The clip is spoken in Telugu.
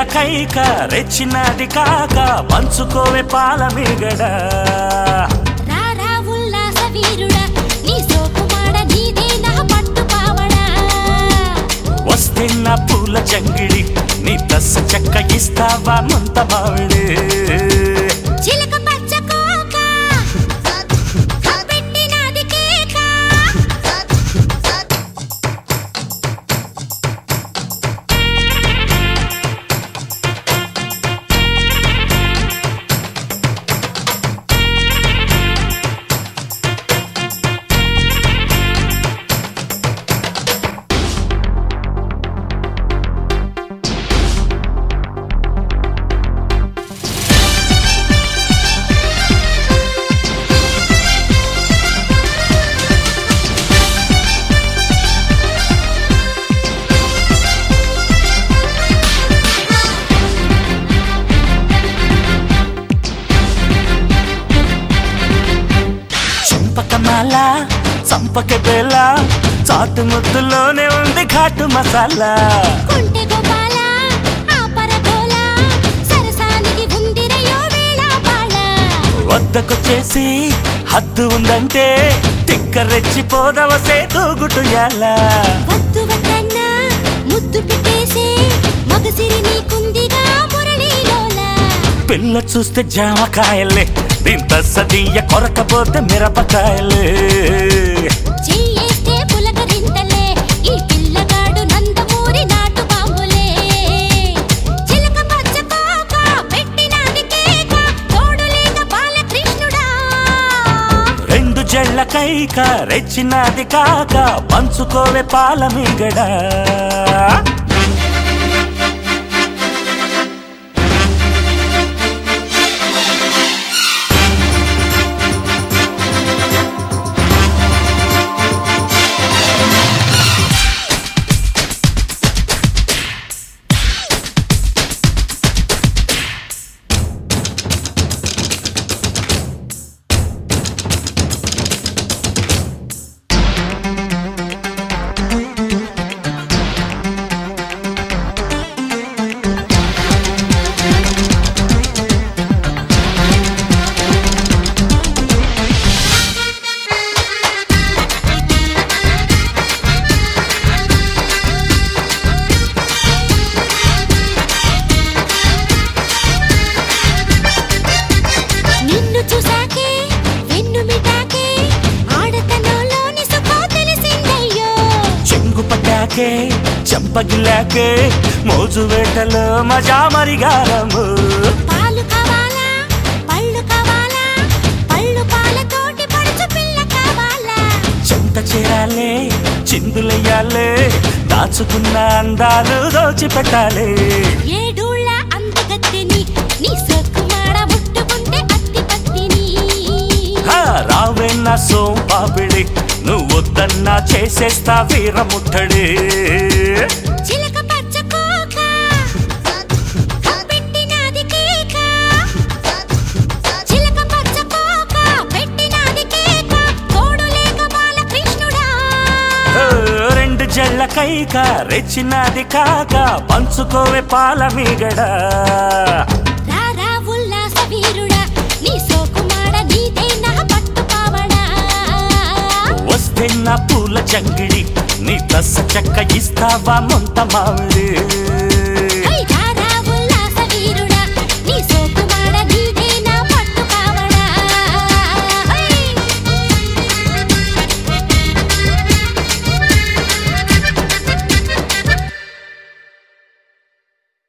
కైక రెచ్చినది కాక పంచుకోవే పాల మీగడ రారా ఉల్లాస వీరుడా నీ సోకుమాడ నీదే నా పట్టు పావడా వస్తే నా పూల జంగిడి నీ దశ చెక్క ఇస్తావా ముంత మావిడే చిలక పచ్చ కోక పెట్టినది కేక చంపకమాల చంపక బేల చాటు ముద్దులోనే ఉంది ఘాటు మసాలా కొంటె గోపాల ఆపర గోల సరసానికి ఉందిరయో వేళ బాళ వద్దకొచ్చేసి హద్దు ఉందంటే తిక్క రెచ్చిపోదవసే తూగుటుయాలా వద్దు వద్దన్నా ముద్దు పెట్టేసే మగసిరి నీకుందిగా మురళీలోల పిల్ల చూస్తే జామకాయలే దీంత సదీయ కొరకపోతే మిరపకాయలే చెయ్యేస్తే పులకరింతలే ఈ పిల్లగాడు నందమూరి నాటు బాంబులే చిలక పచ్చ కోక పెట్టినాది కేక తోడు లేక బాలకృష్ణుడా రెండు జళ్ళ కైక రెచ్చినది కాక పంచుకోవే పాల మీగడ నిన్ను చూసాకే వెన్ను మిటాకే ఆడతనంలోని సుఖం తెలిసిందయ్యో చెంగు పట్టాకే చెంపగిలాకే మోజు వేటలో మజా మరిగారము పాలు కావాలా పళ్ళు కావాలా పళ్ళు పాలతోటి పడుచు పిల్ల కావాలా చెంత చేరాలే చిందులెయ్యాలే దాచుకున్న అందాలు దోచిపెట్టాలి ఏడూళ్ళ అందగత్తెని నీ సొక్కుమాడ ముట్టుకుంటే అత్తి పత్తిని హా, రావే నా సోం పాపిడి నువ్వు వద్దన్నా చేసేస్తా వీర ముట్టడి చిలక పచ్చ కోక పెట్టినది కేక చిలక పచ్చ కోక పెట్టినది కేక తోడు లేక బాలకృష్ణుడా ఓ, రెండు జళ్ళ కైక రెచ్చినది కాక పంచుకోవే పాల మీగడ రారా ఉల్లాస వీరుడా నీ సోకుమాడ నీదే నా పట్టు పావడా వస్తే నా పూల జంగిడి నీ దశ చెక్క ఇస్తావా ముంత మావిడి